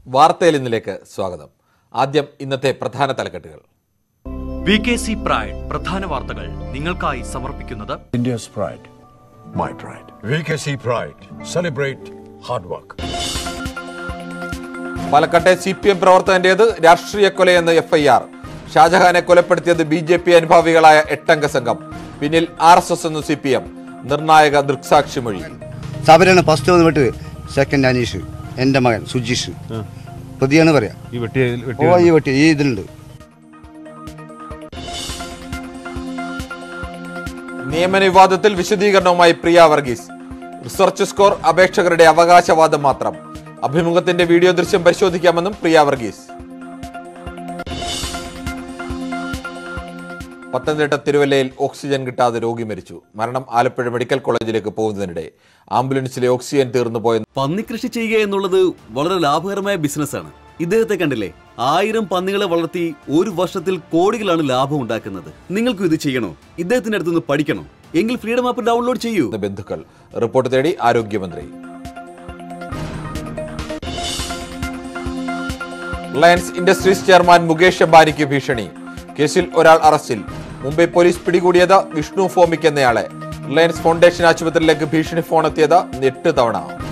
വാർത്തയിൽ ഇന്നിലേക്ക് സ്വാഗതം ആദ്യം ഇന്നത്തെ പ്രധാന തലക്കെട്ടുകൾ വി കെ സി പ്രൈഡ് പ്രധാന വാർത്തകൾ നിങ്ങൾക്കായി സമർപ്പിക്കുന്നത് India's pride, my pride. VKC Pride. Celebrate hard work. പാലക്കാട്ടെ സി പി എം പ്രവർത്തകന്റേത് രാഷ്ട്രീയ കൊലയെന്ന് എഫ് ഐ ആർ ഷാജഹാനെ കൊലപ്പെടുത്തിയത് ബി ജെ പി അനുഭാവികളായ എട്ടംഗ സംഘം പിന്നിൽ ആർ എസ് എസ് എന്ന് സി പി എം നിർണായക ദൃക്സാക്ഷി മൊഴി സബരാണ് ഫസ്റ്റ് വന്നിട്ട് സെക്കൻഡ് അനീഷ് എൻ്റെ മകൻ സുജീഷ് പ്രതിയാണ് പറയാം ഈ വെട്ടിയ ഓ ഈ വെട്ടി ഈ ഇതിലുണ്ട് നിയമന വിവാദത്തിൽ വിശദീകരണവുമായി പ്രിയ വർഗീസ് റിസർച്ച് സ്കോർ അപേക്ഷകരുടെ അവകാശവാദം മാത്രം അഭിമുഖത്തിന്റെ വീഡിയോ ദൃശ്യം പരിശോധിക്കാമെന്നും പ്രിയ വർഗീസ് പത്തനംതിട്ട തിരുവല്ലയിൽ ഓക്സിജൻ കിട്ടാതെ രോഗി മരിച്ചു മരണം ആലപ്പുഴ മെഡിക്കൽ കോളേജിലേക്ക് പോകുന്നതിനിടെ ആംബുലൻസിലെ ഓക്സിജൻ തീർന്നു പോയെന്ന് പന്നിക്കൃഷി ചെയ്യുക എന്നുള്ളത് വളരെ ലാഭകരമായ ബിസിനസ്സാണ് ഇദ്ദേഹത്തെ കണ്ടില്ലേ ആയിരം പന്നികളെ വളർത്തി ഒരു വർഷത്തിൽ കോടികളാണ് ലാഭം ഉണ്ടാക്കുന്നത് നിങ്ങൾക്കും ഇത് ചെയ്യണോ ഇദ്ദേഹത്തിന്റെ അടുത്തുനിന്ന് പഠിക്കണോ എങ്കിൽ ഫ്രീഡം ആപ്പ് ഡൗൺലോഡ് ചെയ്യൂ ബന്ധുക്കൾ റിപ്പോർട്ട് തേടി ആരോഗ്യമന്ത്രി റിലയൻസ് ഇൻഡസ്ട്രീസ് ചെയർമാൻ മുകേഷ് അംബാനിക്ക് ഭീഷണി കേസിൽ ഒരാൾ അറസ്റ്റിൽ മുംബൈ പോലീസ് പിടികൂടിയത് വിഷ്ണു ഫോമിക് എന്നയാളെ റിലയൻസ് ഫൗണ്ടേഷൻ ആശുപത്രിയിലേക്ക് ഭീഷണി ഫോൺ എത്തിയത് എട്ട് തവണ